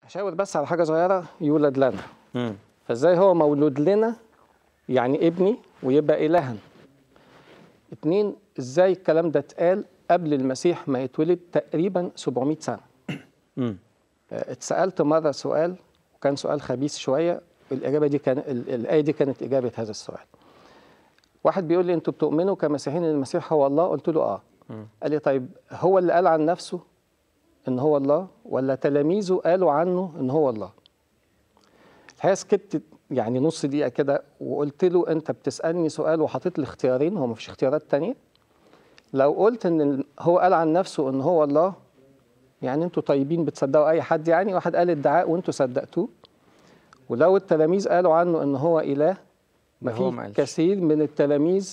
هشاور بس على حاجه صغيره يولد لنا مم. فازاي هو مولود لنا يعني ابني ويبقى الها اتنين ازاي الكلام ده اتقال قبل المسيح ما يتولد تقريبا 700 سنه مم. آه، اتسالت مره سؤال وكان سؤال خبيث شويه الاجابه دي كان ال- الايه دي كانت اجابه هذا السؤال واحد بيقول لي انتوا بتؤمنوا كمسيحيين ان المسيح هو الله قلت له اه قال لي طيب هو اللي قال عن نفسه ان هو الله ولا تلاميذه قالوا عنه ان هو الله الحقيقه سكت يعني نص دقيقه كده وقلت له انت بتسالني سؤال وحاطط لي اختيارين هو مفيش اختيارات تانية لو قلت ان هو قال عن نفسه ان هو الله يعني انتوا طيبين بتصدقوا اي حد يعني واحد قال ادعاء وانتوا صدقتوه ولو التلاميذ قالوا عنه ان هو اله ما ده هو في ما قالش. كثير من التلاميذ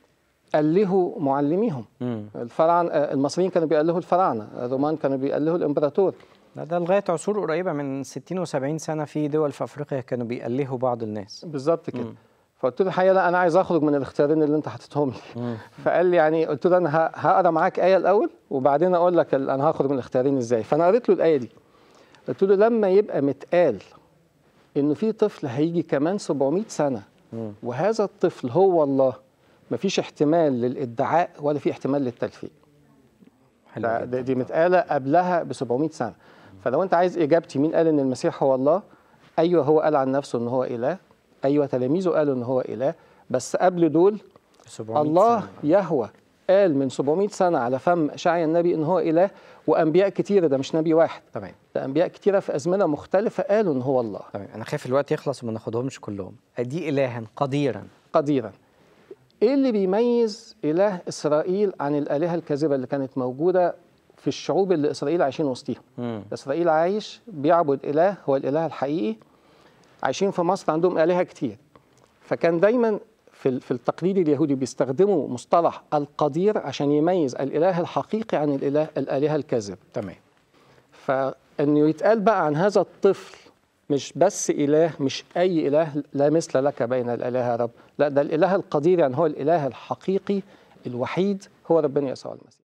ألهوا معلميهم مم. الفراعنه آه، المصريين كانوا بيألهوا الفراعنه الرومان كانوا بيألهوا الامبراطور ده, ده لغايه عصور قريبه من 60 و70 سنه في دول في افريقيا كانوا بيألهوا بعض الناس بالظبط كده مم. فقلت له الحقيقه لا انا عايز اخرج من الاختيارين اللي انت حاططهم لي مم. فقال لي يعني قلت له انا ه- هقرا معاك ايه الاول وبعدين اقول لك ال- انا هخرج من الاختيارين ازاي فانا قريت له الايه دي قلت له لما يبقى متقال انه في طفل هيجي كمان 700 سنه مم. وهذا الطفل هو الله مفيش احتمال للادعاء ولا في احتمال للتلفيق حلو ده جدا. ده- دي متقاله قبلها ب 700 سنه فلو انت عايز اجابتي مين قال ان المسيح هو الله ايوه هو قال عن نفسه ان هو اله ايوه تلاميذه قالوا ان هو اله بس قبل دول 700 الله سنة. يهوى قال من 700 سنه على فم اشعيا النبي ان هو اله وانبياء كتيره ده مش نبي واحد تمام ده انبياء كتيره في ازمنه مختلفه قالوا ان هو الله تمام انا خايف الوقت يخلص وما ناخدهمش كلهم ادي الها قديرا قديرا ايه اللي بيميز اله اسرائيل عن الالهه الكاذبه اللي كانت موجوده في الشعوب اللي اسرائيل عايشين وسطيهم مم. اسرائيل عايش بيعبد اله هو الاله الحقيقي عايشين في مصر عندهم الهه كتير فكان دايما في ال- في التقليد اليهودي بيستخدموا مصطلح القدير عشان يميز الاله الحقيقي عن الاله الالهه الكاذبه تمام فانه يتقال بقى عن هذا الطفل مش بس اله مش اي اله لا مثل لك بين الاله يا رب لا ده الاله القدير يعني هو الاله الحقيقي الوحيد هو ربنا يسوع المسيح